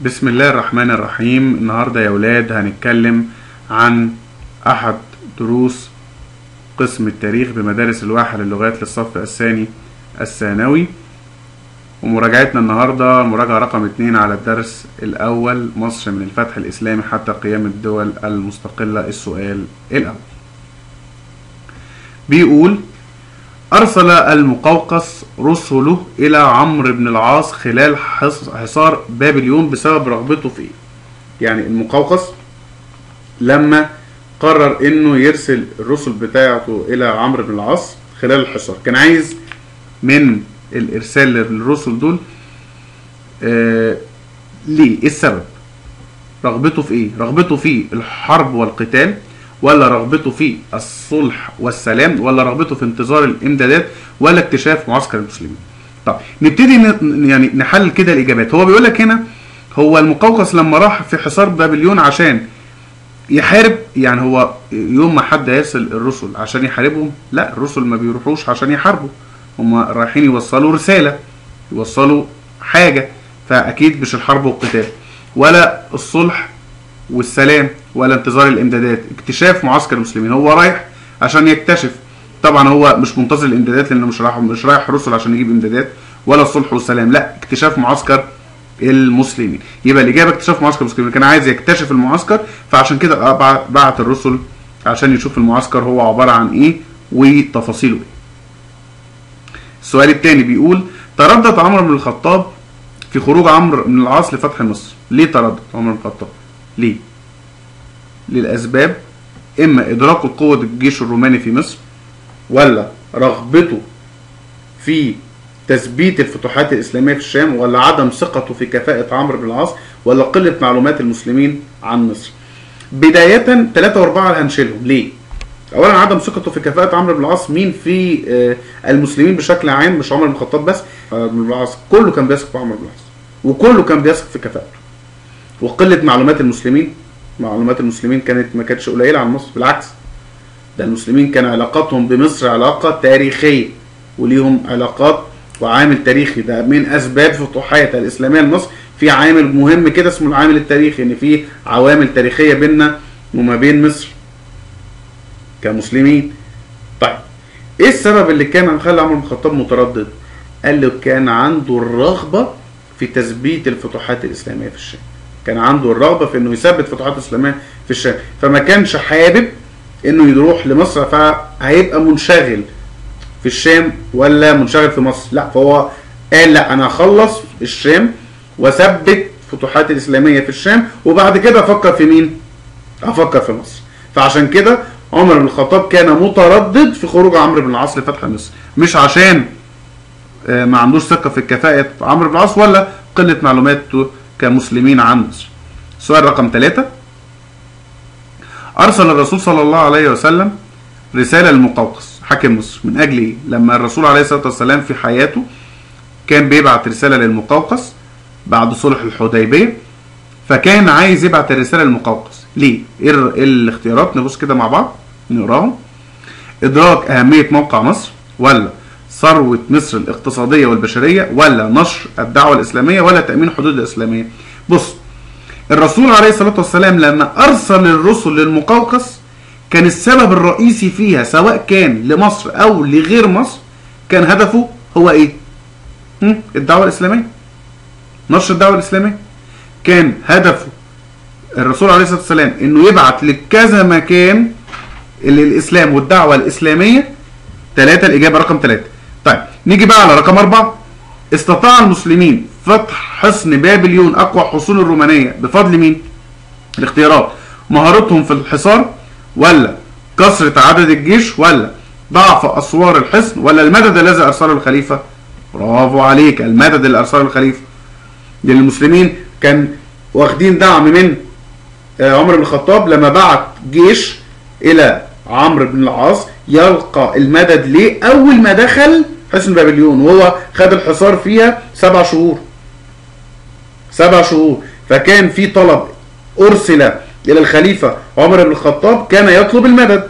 بسم الله الرحمن الرحيم النهاردة يا ولاد هنتكلم عن أحد دروس قسم التاريخ بمدارس الواحة للغات للصف الثاني الثانوي ومراجعتنا النهاردة مراجعة رقم اتنين على الدرس الأول مصر من الفتح الإسلامي حتى قيام الدول المستقلة السؤال الأول بيقول أرسل المقوقس رسله إلى عمرو بن العاص خلال حص- حصار بابليون بسبب رغبته فيه يعني المقوقس لما قرر انه يرسل الرسل بتاعته الى عمرو بن العاص خلال الحصار كان عايز من الارسال للرسل دول آه ليه ايه السبب رغبته في ايه رغبته في الحرب والقتال ولا رغبته في الصلح والسلام ولا رغبته في انتظار الامدادات ولا اكتشاف معسكر المسلمين طب نبتدي ن- يعني نحلل كده الاجابات هو بيقول لك هنا هو المقوقس لما راح في حصار بابليون عشان يحارب يعني هو يوم ما حد يرسل الرسل عشان يحاربهم لا الرسل ما بيروحوش عشان يحاربوا هم رايحين يوصلوا رسالة يوصلوا حاجة فأكيد مش الحرب والقتال ولا الصلح والسلام ولا انتظار الامدادات اكتشاف معسكر المسلمين هو رايح عشان يكتشف طبعا هو مش منتظر الامدادات لانه مش رايح مش رايح رسل عشان يجيب امدادات ولا الصلح والسلام لا اكتشاف معسكر المسلمين يبقى الاجابه اكتشاف معسكر المسلمين كان عايز يكتشف المعسكر فعشان كده أبع- بعت الرسل عشان يشوف المعسكر هو عباره عن ايه وتفاصيله ايه السؤال الثاني بيقول تردد عمرو بن الخطاب في خروج عمرو بن العاص لفتح مصر ليه تردد عمرو بن الخطاب ليه للاسباب اما ادراكه قوه الجيش الروماني في مصر ولا رغبته في تثبيت الفتوحات الإسلامية في الشام ولا عدم ثقته في كفاءة عمرو بن العاص ولا قلة معلومات المسلمين عن مصر بداية ثلاثة وأربعة هنشيلهم ليه؟ أولا عدم ثقته في كفاءة عمرو بن العاص مين في آه، المسلمين بشكل عام مش عمرو بن الخطاب بس عمرو بن العاص كله كان بيثق في عمرو بن العاص وكله كان بيثق في كفاءته وقلة معلومات المسلمين معلومات المسلمين كانت ما كانتش قليلة عن مصر بالعكس ده المسلمين كان علاقتهم بمصر علاقة تاريخية وليهم علاقات وعامل تاريخي ده من اسباب فتوحات الاسلاميه لمصر في عامل مهم كده اسمه العامل التاريخي ان في عوامل تاريخيه بيننا وما بين مصر كمسلمين طيب ايه السبب اللي كان مخلي عمرو بن الخطاب متردد قال له كان عنده الرغبه في تثبيت الفتوحات الاسلاميه في الشام كان عنده الرغبه في انه يثبت فتوحات اسلاميه في الشام فما كانش حابب انه يروح لمصر فهيبقى منشغل في الشام ولا منشغل في مصر لا فهو قال لا انا هخلص الشام واثبت فتوحات الاسلاميه في الشام وبعد كده افكر في مين افكر في مصر فعشان كده عمر بن الخطاب كان متردد في خروج عمرو بن العاص لفتح مصر مش عشان آه، ما عندوش ثقه في كفاءه عمرو بن العاص ولا قله معلوماته كمسلمين عن مصر سؤال رقم ثلاثة أرسل الرسول صلى الله عليه وسلم رسالة للمقوقس حاكم مصر من أجل إيه؟ لما الرسول عليه الصلاة والسلام في حياته كان بيبعت رسالة للمقوقس بعد صلح الحديبية فكان عايز يبعت الرسالة للمقوقس ليه؟ إيه ال- إيه الاختيارات نبص كده مع بعض نقراهم إدراك أهمية موقع مصر ولا ثروة مصر الاقتصادية والبشرية ولا نشر الدعوة الإسلامية ولا تأمين الحدود الإسلامية بص الرسول عليه الصلاة والسلام لما أرسل الرسل للمقوقس كان السبب الرئيسي فيها سواء كان لمصر أو لغير مصر كان هدفه هو إيه؟ هم؟ الدعوة الإسلامية نشر الدعوة الإسلامية كان هدفه الرسول عليه الصلاة والسلام إنه يبعت لكذا مكان اللي الإسلام والدعوة الإسلامية ثلاثة الإجابة رقم ثلاثة طيب نيجي بقى على رقم أربعة استطاع المسلمين فتح حصن بابليون أقوى حصون الرومانية بفضل مين؟ الاختيارات مهارتهم في الحصار ولا كثرة عدد الجيش ولا ضعف أسوار الحصن ولا المدد الذي أرسله الخليفة برافو عليك المدد اللي أرسله الخليفة لأن المسلمين كان واخدين دعم من آه، عمر بن الخطاب لما بعت جيش إلى عمرو بن العاص يلقى المدد ليه أول ما دخل حصن بابليون وهو خد الحصار فيها سبع شهور سبع شهور فكان في طلب أرسل إلى الخليفة عمر بن الخطاب كان يطلب المدد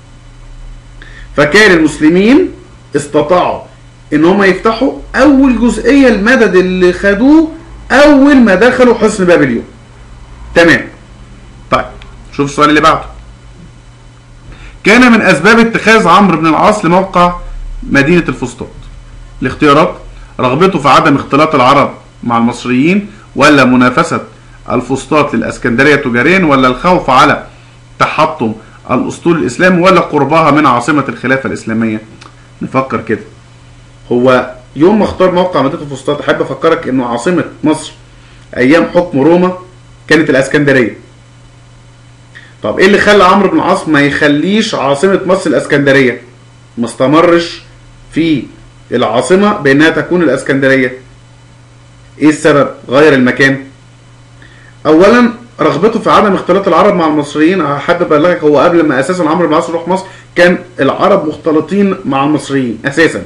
فكان المسلمين استطاعوا ان هم يفتحوا اول جزئيه المدد اللي خدوه اول ما دخلوا حصن بابليون تمام طيب شوف السؤال اللي بعده كان من اسباب اتخاذ عمرو بن العاص لموقع مدينه الفسطاط الاختيارات رغبته في عدم اختلاط العرب مع المصريين ولا منافسه الفسطاط للاسكندريه تجاريا ولا الخوف على تحطم الاسطول الاسلامي ولا قربها من عاصمه الخلافه الاسلاميه نفكر كده هو يوم ما اختار موقع مدينه الفسطاط احب افكرك انه عاصمه مصر ايام حكم روما كانت الاسكندريه طب ايه اللي خلى عمرو بن العاص ما يخليش عاصمه مصر الاسكندريه ما استمرش في العاصمه بانها تكون الاسكندريه ايه السبب غير المكان اولا رغبته في عدم اختلاط العرب مع المصريين حابب ابلغك هو قبل ما اساسا عمرو بن العاص يروح مصر كان العرب مختلطين مع المصريين اساسا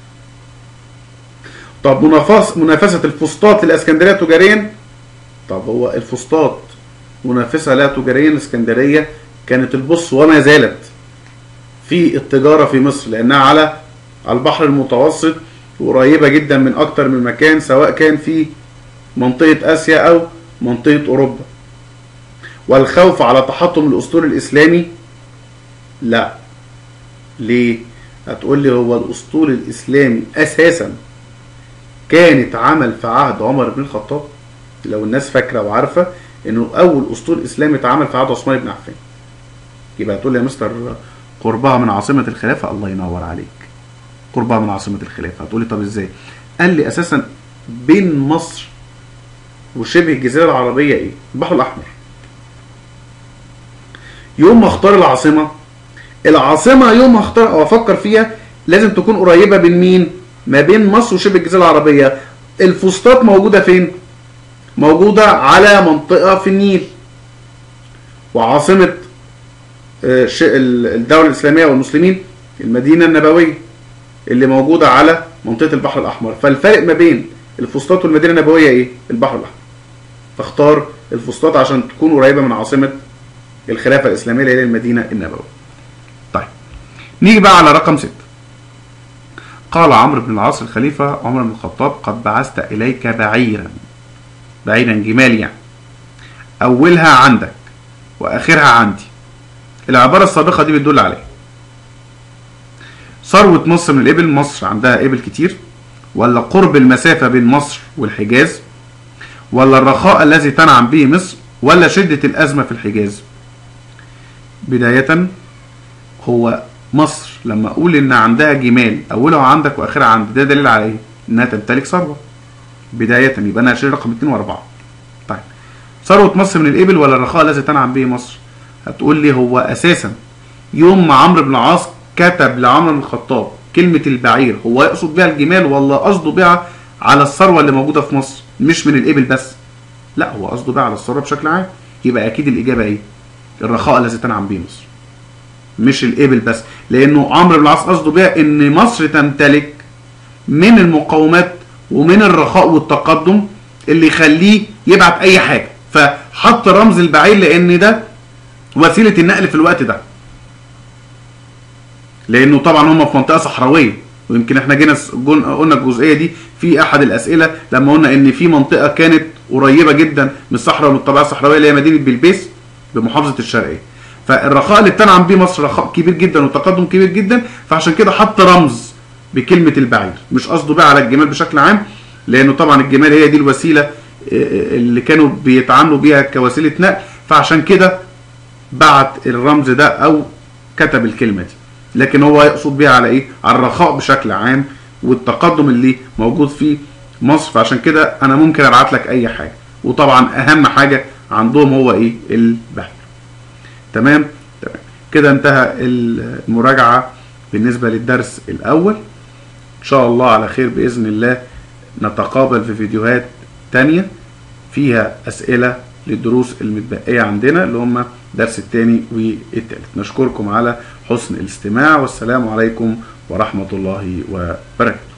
طب منافسه منافسه الفسطاط للاسكندريه تجاريا طب هو الفسطاط منافسه لها تجاريا الاسكندريه كانت البص وما زالت في التجاره في مصر لانها على البحر المتوسط وقريبه جدا من اكتر من مكان سواء كان في منطقه اسيا او منطقه اوروبا والخوف على تحطم الاسطول الاسلامي لا ليه هتقول لي هو الاسطول الاسلامي اساسا كانت عمل في عهد عمر بن الخطاب لو الناس فاكره وعارفه انه اول اسطول اسلامي اتعمل في عهد عثمان بن عفان يبقى هتقول لي يا مستر قربها من عاصمه الخلافه الله ينور عليك قربها من عاصمه الخلافه هتقول لي طب ازاي قال لي اساسا بين مصر وشبه الجزيره العربيه ايه البحر الاحمر يوم ما اختار العاصمه العاصمه يوم ما اختار او افكر فيها لازم تكون قريبه من مين ما بين مصر وشبه الجزيره العربيه الفسطاط موجوده فين موجوده على منطقه في النيل وعاصمه الدوله الاسلاميه والمسلمين المدينه النبويه اللي موجوده على منطقه البحر الاحمر فالفرق ما بين الفسطاط والمدينه النبويه ايه البحر الاحمر فاختار الفسطاط عشان تكون قريبه من عاصمه الخلافه الاسلاميه اللي هي المدينه النبويه طيب نيجي بقى على رقم 6 قال عمرو بن العاص الخليفة عمر بن الخطاب قد بعثت إليك بعيرا بعيرا جمال يعني أولها عندك وآخرها عندي العبارة السابقة دي بتدل عليه ثروة مصر من الإبل مصر عندها إبل كتير ولا قرب المسافة بين مصر والحجاز ولا الرخاء الذي تنعم به مصر ولا شدة الأزمة في الحجاز بداية هو مصر لما اقول ان عندها جمال اولها عندك واخرها عندي ده دليل على ايه؟ انها تمتلك ثروه. بداية يبقى انا هشيل رقم 2 و4. طيب ثروة مصر من الابل ولا الرخاء الذي تنعم به مصر؟ هتقول لي هو اساسا يوم ما عمرو بن العاص كتب لعمرو بن الخطاب كلمة البعير هو يقصد بها الجمال ولا قصده بها على الثروة اللي موجودة في مصر مش من الابل بس. لا هو قصده بها على الثروة بشكل عام. يبقى اكيد الاجابة ايه؟ الرخاء الذي تنعم به مصر. مش الابل بس لانه عمرو بن العاص قصده بيها ان مصر تمتلك من المقومات ومن الرخاء والتقدم اللي يخليه يبعت اي حاجه فحط رمز البعير لان ده وسيله النقل في الوقت ده لانه طبعا هم في منطقه صحراويه ويمكن احنا جينا قلنا الجزئيه دي في احد الاسئله لما قلنا ان في منطقه كانت قريبه جدا من الصحراء ومن الطبيعه الصحراويه اللي هي مدينه بلبيس بمحافظه الشرقيه فالرخاء اللي بتنعم بيه مصر رخاء كبير جدا وتقدم كبير جدا فعشان كده حط رمز بكلمه البعير مش قصده بقى على الجمال بشكل عام لانه طبعا الجمال هي دي الوسيله اللي كانوا بيتعاملوا بيها كوسيله نقل فعشان كده بعت الرمز ده او كتب الكلمه دي لكن هو يقصد بيها على ايه على الرخاء بشكل عام والتقدم اللي موجود في مصر فعشان كده انا ممكن ابعت لك اي حاجه وطبعا اهم حاجه عندهم هو ايه البحث تمام تمام كده انتهى المراجعه بالنسبه للدرس الاول ان شاء الله على خير باذن الله نتقابل في فيديوهات تانية فيها اسئله للدروس المتبقيه عندنا اللي هم الدرس الثاني والثالث نشكركم على حسن الاستماع والسلام عليكم ورحمه الله وبركاته